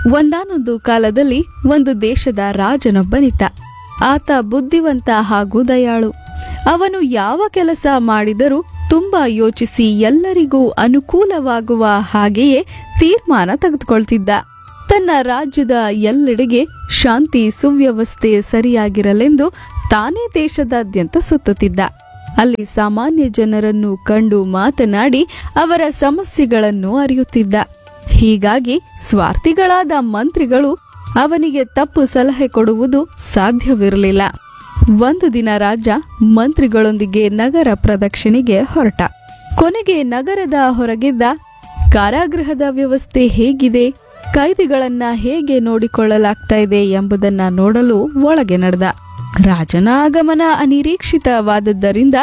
ಒಂದಾನೊಂದು ಕಾಲದಲ್ಲಿ ಒಂದು ದೇಶದ ರಾಜನೊಬ್ಬನಿದ್ದ ಆತ ಬುದ್ಧಿವಂತ ಹಾಗೂ ದಯಾಳು ಅವನು ಯಾವ ಕೆಲಸ ಮಾಡಿದರೂ ತುಂಬಾ ಯೋಚಿಸಿ ಎಲ್ಲರಿಗೂ ಅನುಕೂಲವಾಗುವ ಹಾಗೆಯೇ ತೀರ್ಮಾನ ತೆಗೆದುಕೊಳ್ತಿದ್ದ ತನ್ನ ರಾಜ್ಯದ ಎಲ್ಲೆಡೆಗೆ ಶಾಂತಿ ಸುವ್ಯವಸ್ಥೆ ಸರಿಯಾಗಿರಲೆಂದು ತಾನೇ ದೇಶದಾದ್ಯಂತ ಸುತ್ತುತ್ತಿದ್ದ ಅಲ್ಲಿ ಸಾಮಾನ್ಯ ಜನರನ್ನು ಕಂಡು ಮಾತನಾಡಿ ಅವರ ಸಮಸ್ಯೆಗಳನ್ನು ಅರಿಯುತ್ತಿದ್ದ ಹೀಗಾಗಿ ಸ್ವಾರ್ಥಿಗಳಾದ ಮಂತ್ರಿಗಳು ಅವನಿಗೆ ತಪ್ಪು ಸಲಹೆ ಕೊಡುವುದು ಸಾಧ್ಯವಿರಲಿಲ್ಲ ಒಂದು ದಿನ ರಾಜ ಮಂತ್ರಿಗಳೊಂದಿಗೆ ನಗರ ಪ್ರದಕ್ಷಿಣೆಗೆ ಹೊರಟ ಕೊನೆಗೆ ನಗರದ ಹೊರಗಿದ್ದ ಕಾರಾಗೃಹದ ವ್ಯವಸ್ಥೆ ಹೇಗಿದೆ ಕೈದಿಗಳನ್ನ ಹೇಗೆ ನೋಡಿಕೊಳ್ಳಲಾಗ್ತಾ ಇದೆ ಎಂಬುದನ್ನ ನೋಡಲು ಒಳಗೆ ನಡೆದ ರಾಜನ ಆಗಮನ ಅನಿರೀಕ್ಷಿತವಾದದ್ದರಿಂದ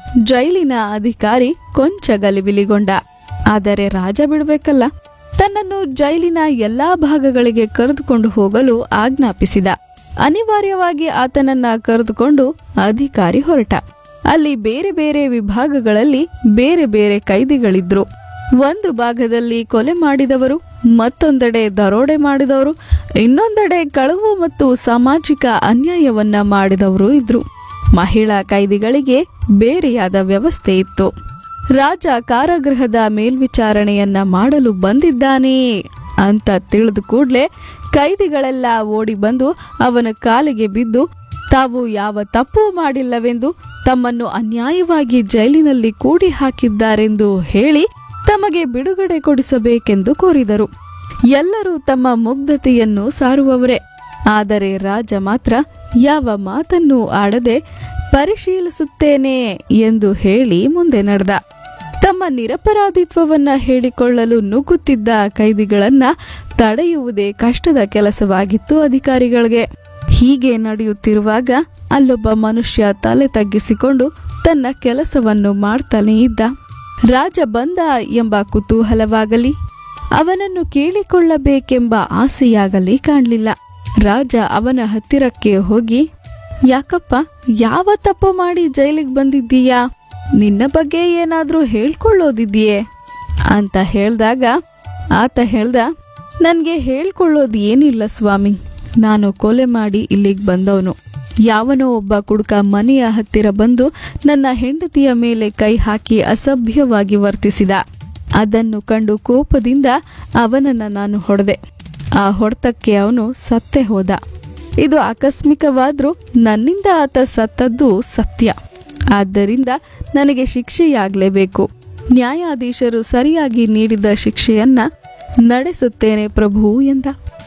ಜೈಲಿನ ಅಧಿಕಾರಿ ಕೊಂಚ ಗಲಿಬಿಲಿಗೊಂಡ ಆದರೆ ರಾಜ ಬಿಡಬೇಕಲ್ಲ ತನ್ನನ್ನು ಜೈಲಿನ ಎಲ್ಲಾ ಭಾಗಗಳಿಗೆ ಕರೆದುಕೊಂಡು ಹೋಗಲು ಆಜ್ಞಾಪಿಸಿದ ಅನಿವಾರ್ಯವಾಗಿ ಆತನನ್ನ ಕರೆದುಕೊಂಡು ಅಧಿಕಾರಿ ಹೊರಟ ಅಲ್ಲಿ ಬೇರೆ ಬೇರೆ ವಿಭಾಗಗಳಲ್ಲಿ ಬೇರೆ ಬೇರೆ ಕೈದಿಗಳಿದ್ರು ಒಂದು ಭಾಗದಲ್ಲಿ ಕೊಲೆ ಮಾಡಿದವರು ಮತ್ತೊಂದೆಡೆ ದರೋಡೆ ಮಾಡಿದವರು ಇನ್ನೊಂದೆಡೆ ಕಳವು ಮತ್ತು ಸಾಮಾಜಿಕ ಅನ್ಯಾಯವನ್ನ ಮಾಡಿದವರು ಇದ್ರು ಮಹಿಳಾ ಕೈದಿಗಳಿಗೆ ಬೇರೆಯಾದ ವ್ಯವಸ್ಥೆ ಇತ್ತು ರಾಜ ಕಾರಾಗೃಹದ ಮೇಲ್ವಿಚಾರಣೆಯನ್ನ ಮಾಡಲು ಬಂದಿದ್ದಾನೆ ಅಂತ ತಿಳಿದು ಕೂಡ್ಲೆ ಕೈದಿಗಳೆಲ್ಲ ಓಡಿ ಬಂದು ಅವನ ಕಾಲಿಗೆ ಬಿದ್ದು ತಾವು ಯಾವ ತಪ್ಪು ಮಾಡಿಲ್ಲವೆಂದು ತಮ್ಮನ್ನು ಅನ್ಯಾಯವಾಗಿ ಜೈಲಿನಲ್ಲಿ ಕೂಡಿ ಹಾಕಿದ್ದಾರೆಂದು ಹೇಳಿ ತಮಗೆ ಬಿಡುಗಡೆ ಕೊಡಿಸಬೇಕೆಂದು ಕೋರಿದರು ಎಲ್ಲರೂ ತಮ್ಮ ಮುಗ್ಧತೆಯನ್ನು ಸಾರುವವರೇ ಆದರೆ ರಾಜ ಮಾತ್ರ ಯಾವ ಮಾತನ್ನೂ ಆಡದೆ ಪರಿಶೀಲಿಸುತ್ತೇನೆ ಎಂದು ಹೇಳಿ ಮುಂದೆ ನಡೆದ ತಮ್ಮ ನಿರಪರಾಧಿತ್ವವನ್ನ ಹೇಳಿಕೊಳ್ಳಲು ನುಗ್ಗುತ್ತಿದ್ದ ಕೈದಿಗಳನ್ನ ತಡೆಯುವುದೇ ಕಷ್ಟದ ಕೆಲಸವಾಗಿತ್ತು ಅಧಿಕಾರಿಗಳಿಗೆ ಹೀಗೆ ನಡೆಯುತ್ತಿರುವಾಗ ಅಲ್ಲೊಬ್ಬ ಮನುಷ್ಯ ತಲೆ ತಗ್ಗಿಸಿಕೊಂಡು ತನ್ನ ಕೆಲಸವನ್ನು ಮಾಡ್ತಾನೇ ಇದ್ದ ರಾಜ ಬಂದ ಎಂಬ ಕುತೂಹಲವಾಗಲಿ ಅವನನ್ನು ಕೇಳಿಕೊಳ್ಳಬೇಕೆಂಬ ಆಸೆಯಾಗಲಿ ಕಾಣಲಿಲ್ಲ ರಾಜ ಅವನ ಹತ್ತಿರಕ್ಕೆ ಹೋಗಿ ಯಾಕಪ್ಪ ಯಾವ ತಪ್ಪು ಮಾಡಿ ಜೈಲಿಗೆ ಬಂದಿದ್ದೀಯಾ ನಿನ್ನ ಬಗ್ಗೆ ಏನಾದ್ರೂ ಹೇಳ್ಕೊಳ್ಳೋದಿದೆಯೇ ಅಂತ ಹೇಳ್ದಾಗ ಆತ ಹೇಳ್ದ ನನಗೆ ಹೇಳ್ಕೊಳ್ಳೋದು ಏನಿಲ್ಲ ಸ್ವಾಮಿ ನಾನು ಕೊಲೆ ಮಾಡಿ ಇಲ್ಲಿಗೆ ಬಂದವನು ಯಾವನೋ ಒಬ್ಬ ಕುಡುಕ ಮನೆಯ ಹತ್ತಿರ ಬಂದು ನನ್ನ ಹೆಂಡತಿಯ ಮೇಲೆ ಕೈ ಹಾಕಿ ಅಸಭ್ಯವಾಗಿ ವರ್ತಿಸಿದ ಅದನ್ನು ಕಂಡು ಕೋಪದಿಂದ ಅವನನ್ನ ನಾನು ಹೊಡೆದೆ ಆ ಹೊಡೆತಕ್ಕೆ ಅವನು ಸತ್ತೇ ಹೋದ ಇದು ಆಕಸ್ಮಿಕವಾದ್ರೂ ನನ್ನಿಂದ ಆತ ಸತ್ತದ್ದು ಸತ್ಯ ಆದ್ದರಿಂದ ನನಗೆ ಶಿಕ್ಷೆಯಾಗಲೇಬೇಕು ನ್ಯಾಯಾಧೀಶರು ಸರಿಯಾಗಿ ನೀಡಿದ ಶಿಕ್ಷೆಯನ್ನ ನಡೆಸುತ್ತೇನೆ ಪ್ರಭು ಎಂದ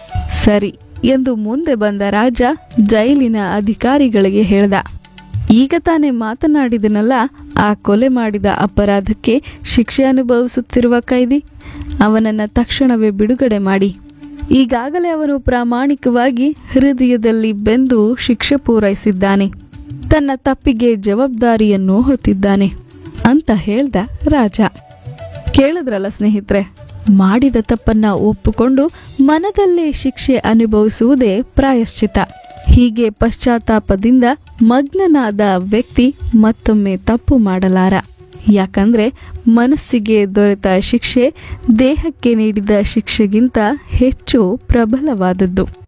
ಸರಿ ಎಂದು ಮುಂದೆ ಬಂದ ರಾಜ ಜೈಲಿನ ಅಧಿಕಾರಿಗಳಿಗೆ ಹೇಳ್ದ ಈಗ ತಾನೇ ಮಾತನಾಡಿದನಲ್ಲ ಆ ಕೊಲೆ ಮಾಡಿದ ಅಪರಾಧಕ್ಕೆ ಶಿಕ್ಷೆ ಅನುಭವಿಸುತ್ತಿರುವ ಕೈದಿ ಅವನನ್ನ ತಕ್ಷಣವೇ ಬಿಡುಗಡೆ ಮಾಡಿ ಈಗಾಗಲೇ ಅವನು ಪ್ರಾಮಾಣಿಕವಾಗಿ ಹೃದಯದಲ್ಲಿ ಬೆಂದು ಶಿಕ್ಷೆ ಪೂರೈಸಿದ್ದಾನೆ ತನ್ನ ತಪ್ಪಿಗೆ ಜವಾಬ್ದಾರಿಯನ್ನು ಹೊತ್ತಿದ್ದಾನೆ ಅಂತ ಹೇಳ್ದ ರಾಜ ಕೇಳಿದ್ರಲ್ಲ ಸ್ನೇಹಿತರೆ ಮಾಡಿದ ತಪ್ಪನ್ನ ಒಪ್ಪುಕೊಂಡು ಮನದಲ್ಲೇ ಶಿಕ್ಷೆ ಅನುಭವಿಸುವುದೇ ಪ್ರಾಯಶ್ಚಿತ ಹೀಗೆ ಪಶ್ಚಾತ್ತಾಪದಿಂದ ಮಗ್ನನಾದ ವ್ಯಕ್ತಿ ಮತ್ತೊಮ್ಮೆ ತಪ್ಪು ಮಾಡಲಾರ ಯಾಕಂದ್ರೆ ಮನಸ್ಸಿಗೆ ದೊರೆತ ಶಿಕ್ಷೆ ದೇಹಕ್ಕೆ ನೀಡಿದ ಶಿಕ್ಷೆಗಿಂತ ಹೆಚ್ಚು ಪ್ರಬಲವಾದದ್ದು